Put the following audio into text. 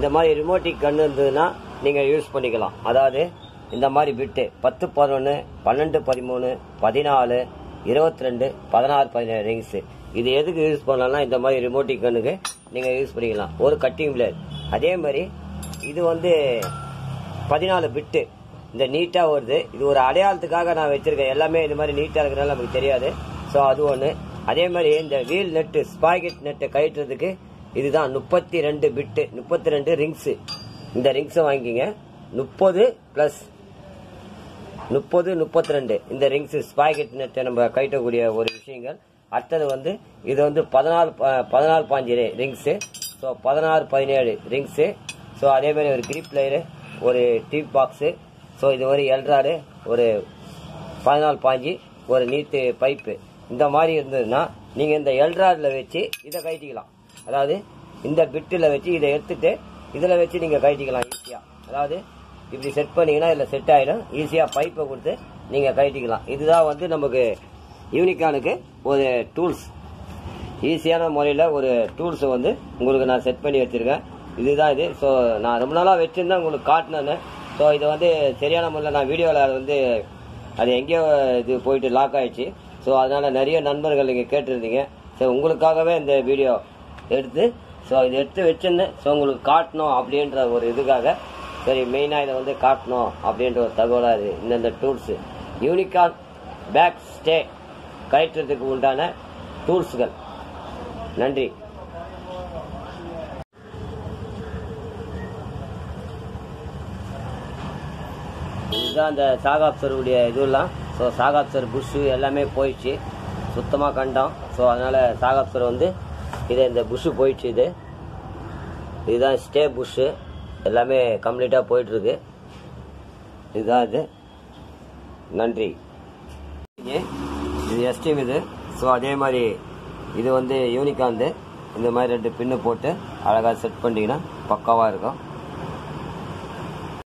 இந்த மாதிரி ரிமோட்டிக் கன்று இருந்ததுன்னா நீங்கள் யூஸ் பண்ணிக்கலாம் அதாவது இந்த மாதிரி பிட்டு பத்து பதினொன்று பன்னெண்டு பதிமூணு பதினாலு இருபத்தி ரெண்டு பதினாறு பதினேழு ரிங்ஸு இது எதுக்கு யூஸ் பண்ணலாம்னா இந்த மாதிரி ரிமோட்டிக் கண்ணுக்கு நீங்கள் யூஸ் பண்ணிக்கலாம் ஒரு கட்டிங் பிளேட் அதே மாதிரி இது வந்து பதினாலு பிட்டு இந்த நீட்டாக வருது இது ஒரு அடையாளத்துக்காக நான் வச்சிருக்கேன் எல்லாமே இந்த மாதிரி நீட்டாக இருக்கிறனால நமக்கு தெரியாது ஸோ அது ஒன்று அதே மாதிரி இந்த வீல் நெட்டு ஸ்பாக்கெட் நெட்டை கழட்டுறதுக்கு இதுதான் முப்பத்தி ரெண்டு பிட்டு முப்பத்தி ரெண்டு ரிங்ஸு இந்த ரிங்ஸை வாங்கிக்கிங்க முப்பது ப்ளஸ் முப்பது முப்பத்தி ரெண்டு இந்த ரிங்ஸ் ஸ்பாக்கெட் நெட்டை நம்ம கட்டக்கூடிய ஒரு விஷயங்கள் அடுத்தது வந்து இது வந்து பதினாலு ப- பதினாலு பாஞ்சு ரிங்ஸு ஸோ பதினாறு பதினேழு ரிங்ஸு ஸோ அதே மாதிரி ஒரு கிரிப் லைரு ஒரு டிப் பாக்ஸு ஸோ இது மாதிரி எல்ட்ராடு ஒரு பதினாலு பாஞ்சு ஒரு நீட்டு பைப்பு இந்த மாதிரி இருந்ததுன்னா நீங்கள் இந்த எல்ட்ராடில் வச்சு இதை கழட்டிக்கலாம் அதாவது இந்த பிட்டில் வச்சு இதை எடுத்துட்டு இதில் வச்சு நீங்கள் கழட்டிக்கலாம் ஈஸியாக அதாவது இப்படி செட் பண்ணீங்கன்னா இதில் செட் ஆகிடும் ஈஸியாக பைப்பை கொடுத்து நீங்கள் கழட்டிக்கலாம் இதுதான் வந்து நமக்கு யூனிகானுக்கு ஒரு டூல்ஸ் ஈஸியான முறையில் ஒரு டூல்ஸை வந்து உங்களுக்கு நான் செட் பண்ணி வச்சுருக்கேன் இதுதான் இது ஸோ நான் ரொம்ப நாளாக வச்சுருந்தேன் உங்களுக்கு காட்டினேன் ஸோ இது வந்து சரியான முறையில் நான் வீடியோவில் வந்து அது எங்கேயோ இது போயிட்டு லாக் ஆயிடுச்சு ஸோ அதனால் நிறைய நண்பர்கள் நீங்கள் கேட்டிருந்தீங்க ஸோ உங்களுக்காகவே இந்த வீடியோ எடுத்து ஸோ இதை எடுத்து வச்சிருந்தேன் ஸோ உங்களுக்கு காட்டணும் அப்படின்ற ஒரு இதுக்காக சரி மெயினாக இதை வந்து காட்டணும் அப்படின்ற ஒரு தகவலாக இது இந்தந்த டூல்ஸு யூனிகான் பேக் ஸ்டே கயற்றுறதுக்கு உண்டான டூல்ஸுகள் நன்றி இதுதான் அந்த சாகாப்சருடைய இதுலாம் ஸோ சாகாப்சர் புஷ்ஷு எல்லாமே போயிடுச்சு சுத்தமாக கண்டோம் ஸோ அதனால் சாகாப்சர் வந்து இது இந்த புஷ்ஷு போயிடுச்சு இது இதுதான் ஸ்டே புஷ்ஷு எல்லாமே கம்ப்ளீட்டாக போயிட்டுருக்கு இதுதான் இது நன்றி இது எஸ்டிஎம் இது ஸோ அதே மாதிரி இது வந்து யூனிகாந்து இந்த மாதிரி ரெண்டு பின்னு போட்டு அழகாக செட் பண்ணிட்டீங்கன்னா பக்காவாக இருக்கும்